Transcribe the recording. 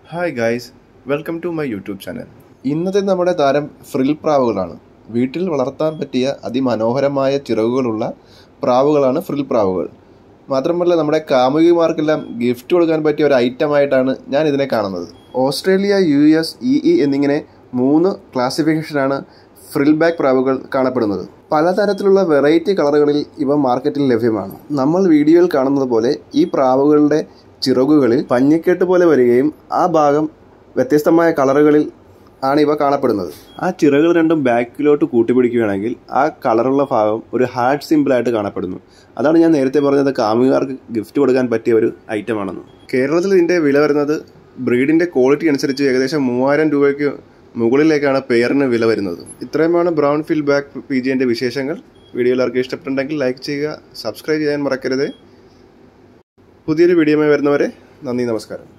hi guys welcome to my YouTube channel ഇന്നത്തെ നമ്മുടെ താരം ഫ്രിൽ പ്രാവുകളാണ് വീട്ടിൽ വളർത്താൻ പറ്റിയ അതിമനോഹരമായ ചിറകുകളുള്ള പ്രാവുകളാണ് ഫ്രിൽ പ്രാവുകൾ മാത്രമല്ല നമ്മുടെ കാമുകിമാർക്കെല്ലാം ഗിഫ്റ്റ് കൊടുക്കാൻ പറ്റിയ ഒരു ഐറ്റമായിട്ടാണ് ഞാൻ ഇതിനെ കാണുന്നത് Australia U S E E എന്നിങ്ങനെ മൂന്ന് ക്ലാസിഫിക്കേഷനാണ് ഫ്രിൽ ബാക്ക് പ്രാവുകൾ കാണപ്പെടുന്നത് പലതരത്തിലുള്ള വെറൈറ്റി കളറുകളിൽ ഇവ മാർക്കറ്റിൽ ലഭ്യമാണ് നമ്മൾ വീഡിയോയിൽ കാണുന്നത് പോലെ ഈ പ്രാവുകളുടെ ചിറകുകളിൽ പഞ്ഞിക്കെട്ട് പോലെ വരികയും ആ ഭാഗം വ്യത്യസ്തമായ കളറുകളിൽ ആണ് ഇവ കാണപ്പെടുന്നത് ആ ചിറകുകൾ രണ്ടും ബാക്കിലോട്ട് കൂട്ടിപ്പിടിക്കുകയാണെങ്കിൽ ആ കളറുള്ള ഭാഗം ഒരു ഹാർട്ട് സിമ്പിളായിട്ട് കാണപ്പെടുന്നു അതാണ് ഞാൻ നേരത്തെ പറഞ്ഞത് കാമുകാർക്ക് ഗിഫ്റ്റ് കൊടുക്കാൻ പറ്റിയ ഒരു ഐറ്റമാണെന്ന് കേരളത്തിൽ ഇതിൻ്റെ വില വരുന്നത് ബ്രീഡിൻ്റെ ക്വാളിറ്റി അനുസരിച്ച് ഏകദേശം മൂവായിരം രൂപയ്ക്ക് മുകളിലേക്കാണ് പെയറിന് വില വരുന്നത് ഇത്രയുമാണ് ബ്രൗൺ ഫീൽ ബാക്ക് പി ജിൻ്റെ വിശേഷങ്ങൾ വീഡിയോ എല്ലാവർക്കും ഇഷ്ടപ്പെട്ടുണ്ടെങ്കിൽ ലൈക്ക് ചെയ്യുക സബ്സ്ക്രൈബ് ചെയ്യാൻ മറക്കരുത് പുതിയൊരു വീഡിയോയുമായി വരുന്നവരെ നന്ദി നമസ്കാരം